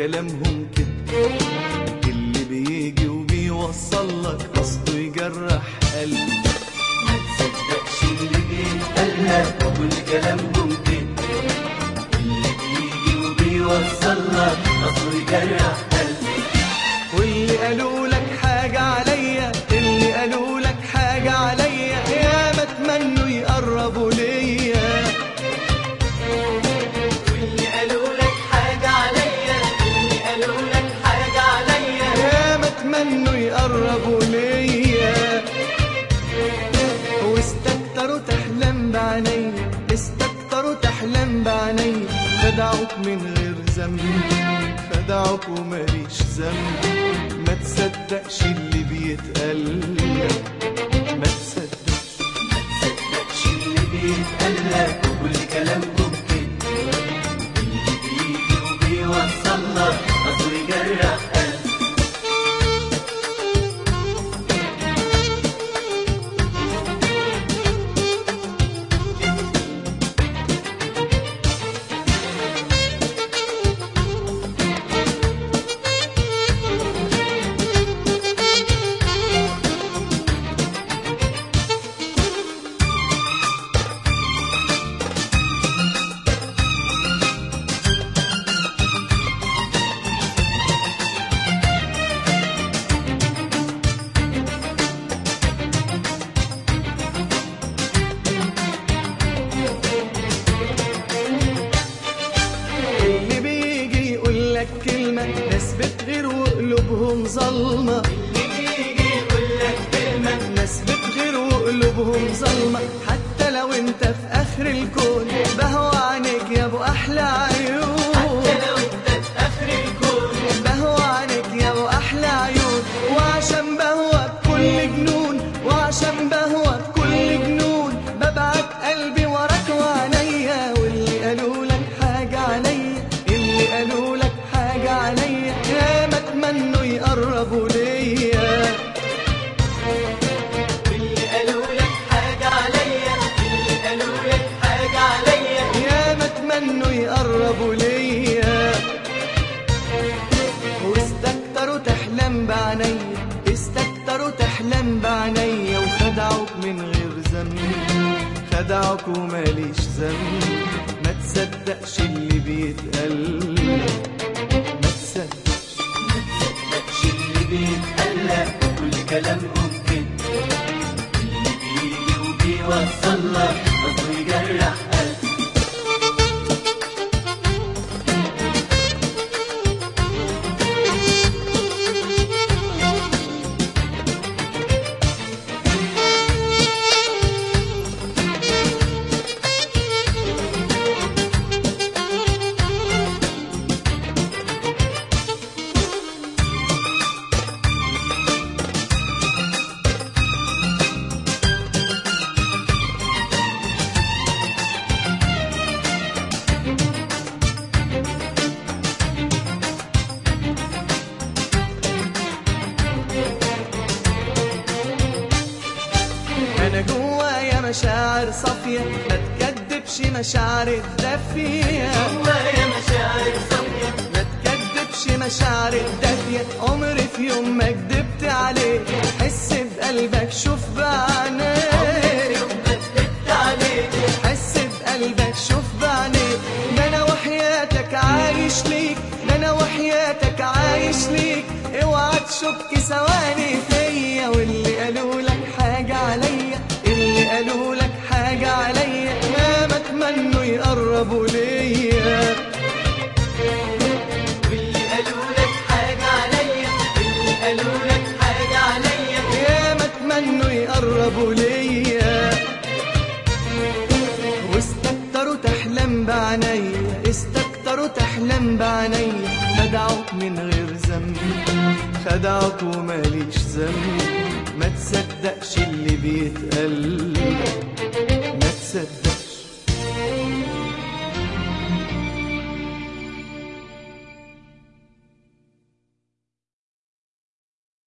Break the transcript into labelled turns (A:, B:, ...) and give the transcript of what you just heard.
A: كلامهم كده اللي بيجي وبيوصل لك قصده يجرح قلبي
B: ما تصدقش اللي بيتقالك كل كلامهم كده اللي بيجي وبيوصل لك قصده يجرح قلبي
A: واللي قالوا لك حاجة عليا اللي قالوا لك حاجة عليا يا ما اتمنوا يقربوا ليا
B: واللي قالوا لك حاجة عليا اللي قالوا لك حاجة عليا
A: يا ما اتمنوا يقربوا ليا واستكتروا تحلم بعينيا استكتروا تحلم بعينيا خدعوك من غير ذنب خدعوك وماليش ذنب ما تصدقش اللي بيتقال ما تصدقش
B: ما تصدقش اللي بيتقالك كل كلامهم كده اللي بيجي وبيوصل لك قصده يجرح قلبي
A: اللي بيجي يقول لك كلمة ناس بتغير وقلوبهم ظلمة
B: اللي بيجي يقول لك كلمة
A: ناس بتغير وقلوبهم ظلمة حتى لو انت في اخر الكون بهوى عينيك يا ابو احلى عيون
B: حتى لو انت في اخر الكون
A: بهوى عينيك يا ابو احلى عيون وعشان بهوى بكل جنون وعشان بهوى بكل جنون ببعت قلبي وراك وعينيا واللي قالوا لك حاجة عليا اللي قالوا لك حاجة عليا يا ما اتمنوا يقربوا ليا
B: اللي قالوا لك حاجة عليا اللي قالوا لك حاجة عليا
A: يا ما اتمنوا يقربوا ليا واستكتروا تحلم بعينيا استكتروا تحلم بعينيا وخدعوك من غير ذنب خدعوك وماليش ذنب ما تصدقش اللي بيتقال ما تصدقش
B: ما تصدقش اللي بيتقالك كل كلامهم كده اللي بيجي وبيوصل لك قصده يجرح قلبي
A: انا جوايا مشاعر صافية ما تكدبش مشاعر الدافية
B: جوايا مشاعر صافية
A: ما تكدبش مشاعر الدافية عمري في يوم ما كدبت عليك حس بقلبك شوف بعينيك
B: يوم ما كدبت عليك
A: حس بقلبك شوف بعينيك ده انا وحياتك عايش ليك ده انا وحياتك عايش ليك اوعى تشك ثواني فيا واللي قالوا لك حاجة عليا اللي قالوا لك حاجة عليا ما ما اتمنوا يقربوا ليا
B: واللي قالوا لك حاجة عليا اللي قالوا لك حاجة عليا
A: يا ما اتمنوا يقربوا ليا واستكتروا تحلم بعينيا استكتروا تحلم بعينيا خدعوك من غير ذنب خدعوك وماليش ذنب ما تصدقش اللي بيتقال ما تصدقش